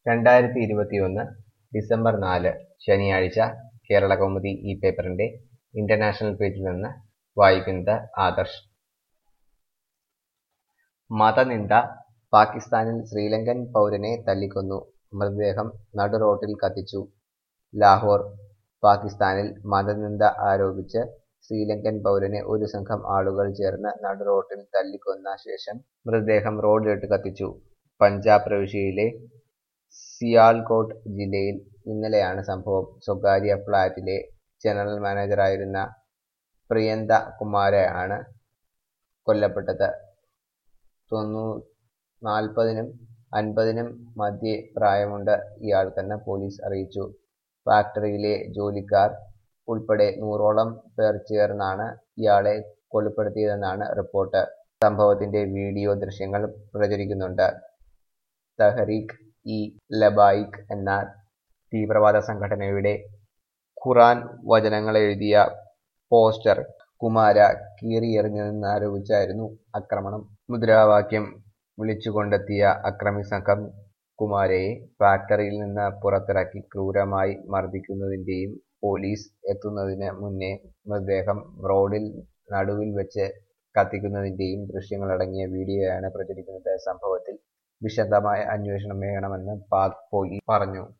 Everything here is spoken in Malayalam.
രണ്ടായിരത്തി ഇരുപത്തിയൊന്ന് ഡിസംബർ നാല് ശനിയാഴ്ച കേരളകൗമുദി ഈ പേപ്പറിന്റെ ഇന്റർനാഷണൽ പേജിൽ നിന്ന് വായിക്കുന്നത് ആദർശ് മതനിന്ദ പാകിസ്ഥാനിൽ ശ്രീലങ്കൻ പൗരനെ തല്ലിക്കൊന്നു മൃതദേഹം നടുറോട്ടിൽ കത്തിച്ചു ലാഹോർ പാകിസ്ഥാനിൽ മതനിന്ദ ആരോപിച്ച് ശ്രീലങ്കൻ പൗരനെ ഒരു സംഘം ആളുകൾ ചേർന്ന് നടുറോട്ടിൽ തല്ലിക്കൊന്ന ശേഷം മൃതദേഹം റോഡിലിട്ട് കത്തിച്ചു പഞ്ചാബ് പ്രവിശ്യയിലെ സിയാൽകോട്ട് ജില്ലയിൽ ഇന്നലെയാണ് സംഭവം സ്വകാര്യ ഫ്ളാറ്റിലെ ജനറൽ മാനേജറായിരുന്ന പ്രിയന്ത കുമാരയാണ് കൊല്ലപ്പെട്ടത് തൊണ്ണൂ നാൽപ്പതിനും അൻപതിനും മധ്യേ പ്രായമുണ്ട് ഇയാൾക്കെന്ന് പോലീസ് അറിയിച്ചു ഫാക്ടറിയിലെ ജോലിക്കാർ ഉൾപ്പെടെ നൂറോളം പേർ ചേർന്നാണ് ഇയാളെ കൊലപ്പെടുത്തിയതെന്നാണ് റിപ്പോർട്ട് സംഭവത്തിന്റെ വീഡിയോ ദൃശ്യങ്ങൾ പ്രചരിക്കുന്നുണ്ട് തഹരീക്ക് ഇ ലബായിക്ക് എന്ന തീവ്രവാദ സംഘടനയുടെ ഖുറാൻ വചനങ്ങൾ എഴുതിയ പോസ്റ്റർ കുമാര കീറിയെറിഞ്ഞതെന്നാരോപിച്ചായിരുന്നു ആക്രമണം മുദ്രാവാക്യം വിളിച്ചുകൊണ്ടെത്തിയ അക്രമി സംഘം കുമാരയെ ഫാക്ടറിയിൽ നിന്ന് പുറത്തിറക്കി ക്രൂരമായി മർദ്ദിക്കുന്നതിന്റെയും പോലീസ് എത്തുന്നതിന് മുന്നേ മൃതദേഹം റോഡിൽ നടുവിൽ വെച്ച് കത്തിക്കുന്നതിന്റെയും ദൃശ്യങ്ങളടങ്ങിയ വീഡിയോയാണ് പ്രചരിക്കുന്നത് സംഭവത്തിൽ വിശദമായ അന്വേഷണം വേണമെന്ന് പാക് പോലീസ് പറഞ്ഞു